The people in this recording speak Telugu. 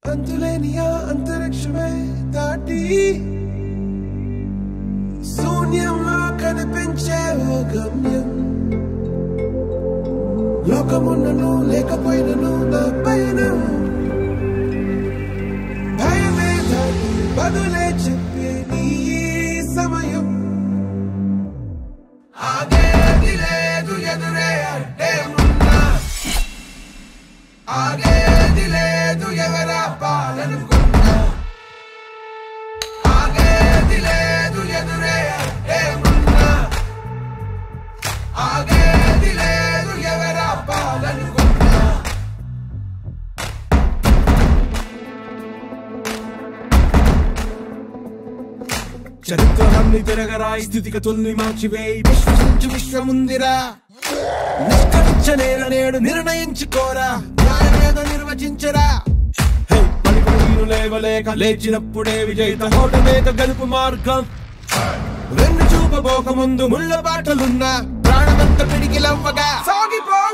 అంతులేని ఆ అంతరిక్షమే దాటి శూన్యంలో కనిపించే ఓ గమ్యం లోకమున్నను లేకపోయినను నా పైన భయమే దాటి బదులే చెప్పే నీ సమయం ఆగేది లేదు ఎదురే అడ్డే ఉన్నా ఆగేది లేదు ఎవరా పాలనుకున్నా ఆగేది లేదు ఎదురే అడ్డే ఉన్నా ఆగేది లేదు ఎవరా పాలనుకున్నా చరిత్రలన్నీ తిరగరాయి స్థితిగతుల్ని మార్చివేయి విశ్వసించు విశ్వముందిరా నిష్కరించనేల నేడు నిర్ణయించుకోరా న్యాయమేదో నిర్వచించరా హే, పడిపోయిన లేవలేక లేచినప్పుడే విజయిత హోటమేక గలుపు మార్గం వెన్ను చూపబోక ముందు ముళ్ళ బాటలున్నా ప్రాణమంత పిడికిలవ్వగా సాగిపో